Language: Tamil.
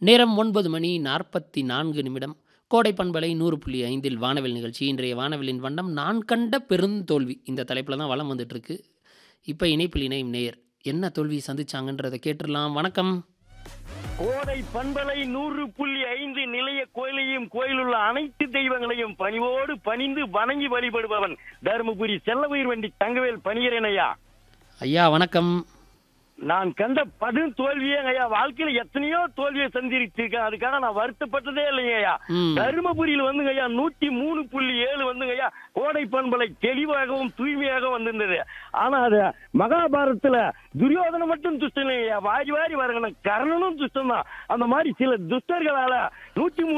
நேரம் ஒன்பது மணி நாற்பத்தி நான்கு நிமிடம் கோடை பண்பலை நூறு புள்ளி ஐந்தில் வானவில் நிகழ்ச்சி இன்றைய வானவிலின் வண்ணம் நான் கண்ட பெருந்தோல்வி இந்த தலைப்பில் தான் வளம் வந்துட்டு இருக்கு இப்போ இணைப்பில் இணையும் நேயர் என்ன தோல்வி சந்திச்சாங்கன்றதை கேட்டுடலாம் வணக்கம் கோடை பண்பலை நூறு புள்ளி ஐந்து நிலைய கோயிலையும் கோயிலுள்ள அனைத்து தெய்வங்களையும் பணிவோடு பணிந்து வணங்கி வழிபடுபவன் தருமபுரி செல்லவயிர் வண்டி தங்கவேல் பணிகிறேன் ஐயா ஐயா வணக்கம் நான் கண்ட படும் தோல்வியே ஐயா வாழ்க்கையில எத்தனையோ தோல்வியை சந்திருச்சிருக்கேன் அதுக்காக நான் வருத்தப்பட்டதே இல்லைங்க ஐயா ம் தருமபுரியில் வந்துங்க ஐயா நூத்தி மூணு புள்ளி ஏழு வந்துங்க ஐயா கோடை பண்பலை தெளிவாகவும் தூய்மையாகவும் வந்திருந்தது ஆனா அது மகாபாரதத்துல துரியோதனை மட்டும் துஷ்டன் இல்லைங்க ஐயா வாரி வாரி வரணும் கர்ணனும் துஷ்டன் தான் அந்த மாதிரி சில துஷ்டர்களால நூத்தி மூணு